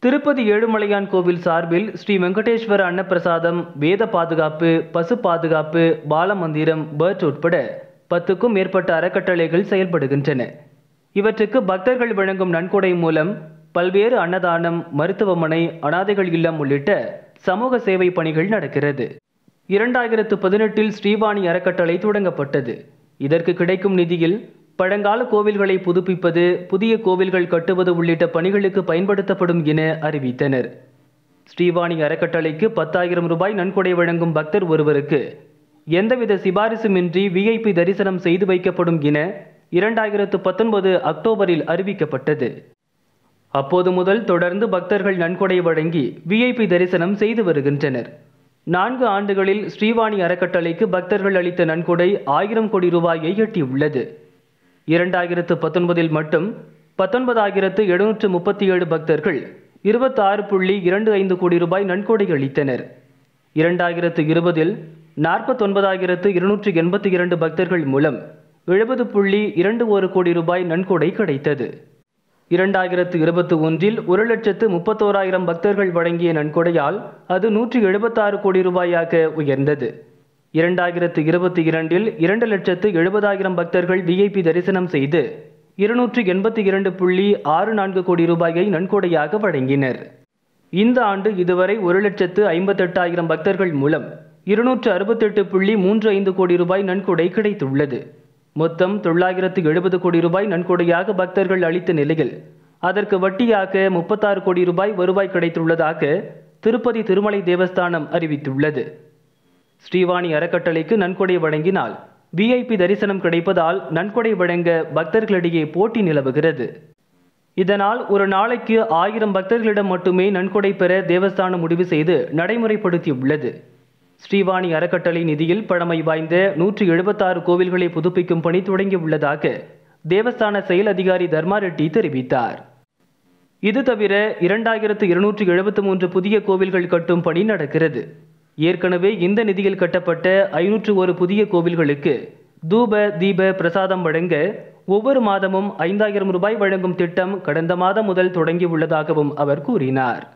திருப்பதி ஏழுமலையான் கோவில் சார்பில் ஸ்ரீ வெங்கடேஸ்வர அன்னப்பிரசாதம் வேத பாதுகாப்பு பசு பாதுகாப்பு பாலமந்திரம் பேர்ட் உட்பட பத்துக்கும் மேற்பட்ட அறக்கட்டளைகள் செயல்படுகின்றன இவற்றுக்கு பக்தர்கள் வழங்கும் நன்கொடை மூலம் பல்வேறு அன்னதானம் மருத்துவமனை அனாதைகள் இல்லம் உள்ளிட்ட சமூக சேவை பணிகள் நடக்கிறது இரண்டாயிரத்து பதினெட்டில் ஸ்ரீவாணி அறக்கட்டளை தொடங்கப்பட்டது இதற்கு கிடைக்கும் நிதியில் பழங்கால கோவில்களை புதுப்பிப்பது புதிய கோவில்கள் கட்டுவது உள்ளிட்ட பணிகளுக்கு பயன்படுத்தப்படும் என அறிவித்தனர் ஸ்ரீவாணி அறக்கட்டளைக்கு பத்தாயிரம் ரூபாய் நன்கொடை வழங்கும் பக்தர் ஒருவருக்கு எந்தவித சிபாரிசுமின்றி விஐபி தரிசனம் செய்து வைக்கப்படும் என இரண்டாயிரத்து பத்தொன்பது அக்டோபரில் அறிவிக்கப்பட்டது அப்போது முதல் தொடர்ந்து பக்தர்கள் நன்கொடை வழங்கி விஐபி தரிசனம் செய்து வருகின்றனர் நான்கு ஆண்டுகளில் ஸ்ரீவாணி அறக்கட்டளைக்கு பக்தர்கள் அளித்த நன்கொடை ஆயிரம் கோடி ரூபாயை எட்டியுள்ளது இரண்டாயிரத்து பத்தொன்பதில் மட்டும் பத்தொன்பதாயிரத்து எழுநூற்று முப்பத்தி ஏழு பக்தர்கள் இருபத்தாறு புள்ளி இரண்டு ஐந்து கோடி ரூபாய் நன்கொடை அளித்தனர் இரண்டாயிரத்து இருபதில் நாற்பத்தொன்பதாயிரத்து இருநூற்று எண்பத்தி இரண்டு பக்தர்கள் மூலம் எழுபது புள்ளி இரண்டு ஒரு கோடி ரூபாய் நன்கொடை கிடைத்தது இரண்டாயிரத்து இருபத்தி ஒன்றில் ஒரு லட்சத்து முப்பத்தோராயிரம் பக்தர்கள் வழங்கிய நன்கொடையால் அது நூற்றி எழுபத்தாறு கோடி ரூபாயாக உயர்ந்தது இரண்டாயிரத்து இருபத்தி இரண்டில் இரண்டு லட்சத்து எழுபதாயிரம் பக்தர்கள் விஐபி தரிசனம் செய்து இருநூற்று எண்பத்தி இரண்டு புள்ளி ஆறு நான்கு கோடி ரூபாயை நன்கொடையாக வழங்கினர் இந்த ஆண்டு இதுவரை ஒரு லட்சத்து ஐம்பத்தெட்டாயிரம் பக்தர்கள் மூலம் இருநூற்று அறுபத்தெட்டு புள்ளி மூன்று ஐந்து கோடி ரூபாய் நன்கொடை கிடைத்துள்ளது மொத்தம் தொள்ளாயிரத்து எழுபது கோடி ரூபாய் நன்கொடையாக பக்தர்கள் அளித்த நிலையில் அதற்கு வட்டியாக முப்பத்தாறு கோடி ரூபாய் வருவாய் கிடைத்துள்ளதாக திருப்பதி திருமலை தேவஸ்தானம் அறிவித்துள்ளது ஸ்ரீவாணி அறக்கட்டளைக்கு நன்கொடை வழங்கினால் விஐபி தரிசனம் கிடைப்பதால் நன்கொடை வழங்க பக்தர்களிடையே போட்டி நிலவுகிறது இதனால் ஒரு நாளைக்கு ஆயிரம் பக்தர்களிடம் மட்டுமே நன்கொடை பெற தேவஸ்தானம் முடிவு செய்து நடைமுறைப்படுத்தியுள்ளது ஸ்ரீவாணி அறக்கட்டளை நிதியில் பழமை வாய்ந்த நூற்றி எழுபத்தாறு கோவில்களை புதுப்பிக்கும் பணி தொடங்கியுள்ளதாக தேவஸ்தான செயல் அதிகாரி தர்மா ரெட்டி தெரிவித்தார் இது தவிர இரண்டாயிரத்து இருநூற்று எழுபத்து மூன்று புதிய கோவில்கள் கட்டும் பணி நடக்கிறது ஏற்கனவே இந்த நிதியில் கட்டப்பட்ட ஐநூற்று ஒரு புதிய கோவில்களுக்கு தூப தீப பிரசாதம் வழங்க ஒவ்வொரு மாதமும் ஐந்தாயிரம் ரூபாய் வழங்கும் திட்டம் கடந்த மாதம் முதல் தொடங்கியுள்ளதாகவும் அவர் கூறினார்